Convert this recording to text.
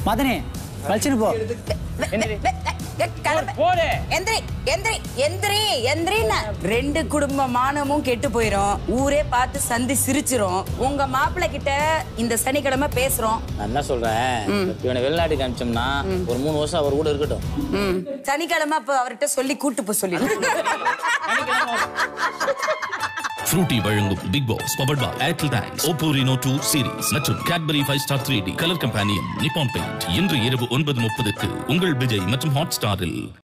மதனி கழிச்சுன்னு போ போடு. எந்திரி எந்திரி எந்திரி எந்திரின்னு ரெண்டு குடும்ப மானமும் கெட்டு போயிரும் ஊரே பார்த்து சந்தி சிரிச்சிரும் உங்க மாப்பிள்ளை கிட்ட இந்த சனிக்கிழமை பேசுறோம் நான் என்ன சொல்றேன் இவனை வெளிநாட்டுக்கு அனுப்பிச்சோம்னா ஒரு மூணு வருஷம் அவர் கூட இருக்கட்டும் ம். சனிக்கிழமை அப்ப அவர்கிட்ட சொல்லி கூட்டு போ சொல்லி ஃப்ரூட்டி வழங்கும் Bigg Boss powered by Airtel thanks Oppo Reno two series மற்றும் Cadbury Five Star three D colour companion Nippon Paint இன்று இரவு ஒன்பது முப்பதுக்கு உங்கள் விஜய் மற்றும் ஹாட் ஸ்டாரில்